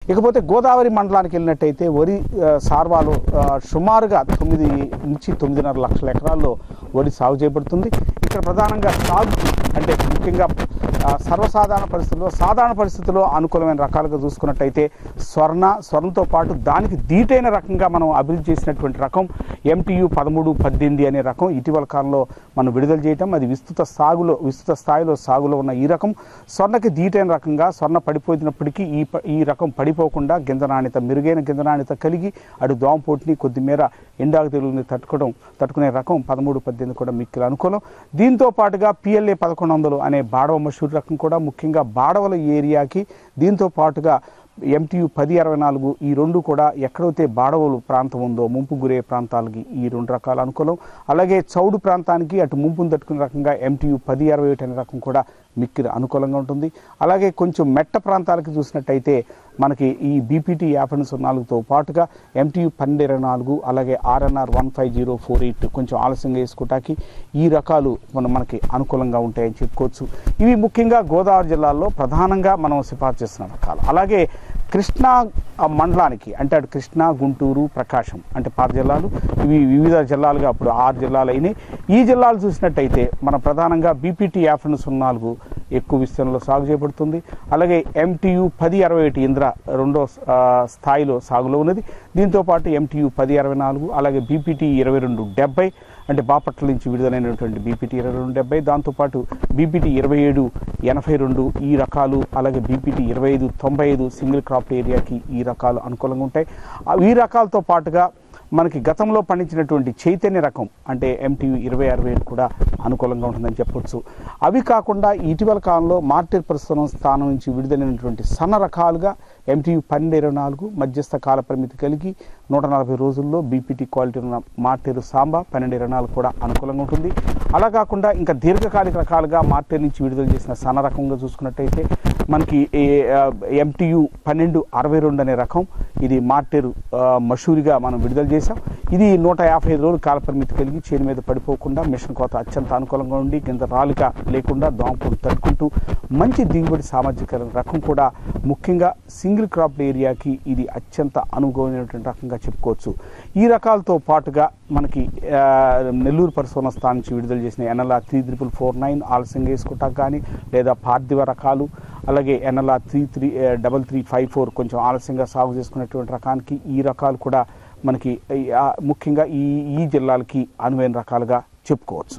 ఇకపోతే గోదావరి మండలానికి వెళ్ళినట్టయితే వరి ఆ, సార్వాలో ఆ, సుమారుగా తొమ్మిది నుంచి తొమ్మిదిన్నర లక్షల ఎకరాల్లో వరి సాగు చేయబడుతుంది ఇక్కడ ప్రధానంగా సాగు అంటే ముఖ్యంగా ఆ, సర్వసాధారణ పరిస్థితుల్లో సాధారణ పరిస్థితుల్లో అనుకూలమైన రకాలుగా చూసుకున్నట్టయితే స్వర్ణ స్వర్ణతో పాటు దానికి దీటైన రకంగా మనం అభివృద్ధి చేసినటువంటి రకం ఎంటీయు పదమూడు పద్దెనిమిది అనే రకం ఇటీవల కాలంలో మనం విడుదల చేయటం అది విస్తృత సాగులో విస్తృత స్థాయిలో సాగులో ఉన్న ఈ రకం స్వర్ణకి దీటైన రకంగా స్వర్ణ పడిపోయినప్పటికీ ఈ ప- ఈ రకం పడిపోకుండా గింజ నాణ్యత మెరుగైన గింజ నాణ్యత కలిగి అటు దోమపోటుని కొద్దిమేర ఎండాకు తెగులుని తట్టుకోవడం తట్టుకునే రకం పదమూడు పద్దెనిమిది కూడా మిక్కిలి అనుకూలం దీంతో పాటుగా పిఎల్ఏ పదకొండు వందలు అనే బాడవ మషూర్ రకం కూడా ముఖ్యంగా బాడవల ఏరియాకి దీంతో పాటుగా ఎంటీయు పది అరవై నాలుగు ఈ రెండు కూడా ఎక్కడైతే బాడవలు ప్రాంతం ఉందో ముంపు గురే ప్రాంతాలకి ఈ రెండు రకాల అనుకూలం అలాగే చౌడు ప్రాంతానికి అటు ముంపును తట్టుకునే రకంగా ఎంటీయు పది అరవై ఒకటి అనే రకం కూడా మిక్కిరి అనుకూలంగా ఉంటుంది అలాగే కొంచెం మెట్ట ప్రాంతాలకు చూసినట్టయితే మనకి ఈ బీపీటీ యాభై సున్నా నాలుగుతో పాటుగా ఎంటీయు పన్నెండు ఇరవై నాలుగు అలాగే RNR one five zero four eight కొంచెం ఆలస్యంగా వేసుకోవటానికి ఈ రకాలు మన మనకి అనుకూలంగా ఉంటాయని చెప్పుకోవచ్చు ఇవి ముఖ్యంగా గోదావరి జిల్లాలో ప్రధానంగా మనం సిఫార్సు చేస్తున్న రకాలు అలాగే కృష్ణా ఆ, మండలానికి అంటే అటు కృష్ణా గుంటూరు ప్రకాశం అంటే పాత జిల్లాలు ఇవి వివిధ జిల్లాలుగా అప్పుడు ఆరు జిల్లాలు అయినాయి ఈ జిల్లాలు చూసినట్టయితే మన ప్రధానంగా బీపీటీ యాభై సున్నా నాలుగు ఎక్కువ విస్తీర్ణంలో సాగు చేయబడుతుంది అలాగే ఎంటీయు పది అరవై ఒకటి ఇంద్ర రెండో ఆ, స్థాయిలో సాగులో ఉన్నది దీంతో పాటు ఎంటీయు పది అరవై నాలుగు అలాగే బీపీటీ ఇరవై రెండు డెబ్బై అంటే బాపట్ల నుంచి విడుదలైనటువంటి బీపీటీ ఇరవై రెండు డెబ్బై దాంతోపాటు బీపీటీ ఇరవై ఏడు ఎనభై రెండు ఈ రకాలు అలాగే బీపీటీ ఇరవై ఐదు తొంభై ఐదు సింగిల్ క్రాప్ ఏరియాకి ఈ రకాలు అనుకూలంగా ఉంటాయి ఆ ఈ రకాలతో పాటుగా మనకి గతంలో పండించినటువంటి చైతన్య రకం అంటే ఎంటీయు ఇరవై అరవై ఏడు కూడా అనుకూలంగా ఉంటుందని చెప్పొచ్చు అవి కాకుండా ఇటీవల కాలంలో మార్కెట్ ప్రస్తుతం స్థానం నుంచి విడుదలైనటువంటి సన్న రకాలుగా ఎంటీయు పన్నెండు ఇరవై నాలుగు మధ్యస్థ కాల పరిమితి కలిగి నూట నలభై రోజుల్లో బీపీటీ క్వాలిటీ ఉన్న మార్టేరు సాంబా పన్నెండు ఇరవై నాలుగు కూడా అనుకూలంగా ఉంటుంది అలా కాకుండా ఇంకా దీర్ఘకాలిక రకాలుగా మార్టేర్ నుంచి విడుదల చేసిన సన్న రకంగా చూసుకున్నట్టయితే మనకి ఎంటీయు పన్నెండు అరవై రెండు అనే రకం ఇది మార్టేరు ఆ, మషూరిగా మనం విడుదల చేసాం ఇది నూట యాభై ఐదు రోజులు కాల పరిమితి కలిగి చేను మీద పడిపోకుండా మిషన్ కోత అత్యంత అనుకూలంగా ఉండి కింద రాలిక లేకుండా దోమపుడు తట్టుకుంటూ మంచి దిగుబడి సామర్థ్య రకం కూడా ముఖ్యంగా సింగిల్ క్రాప్ ఏరియాకి ఇది అత్యంత అనుకూలమైనటువంటి రకంగా చెప్పుకోవచ్చు ఈ రకాలతో పాటుగా మనకి ఆ, నెల్లూరు పరిశోధన స్థానం నుంచి విడుదల చేసిన NLR three triple four nine ఆలస్యంగా వేసుకోవటానికి కానీ లేదా పార్థివ రకాలు అలాగే NLR three three double three five four కొంచెం ఆలస్యంగా సాగు చేసుకునేటువంటి రకానికి ఈ రకాలు కూడా మనకి ఈ, ఆ, ముఖ్యంగా ఈ ఈ జిల్లాలకి అనువైన రకాలుగా చెప్పుకోవచ్చు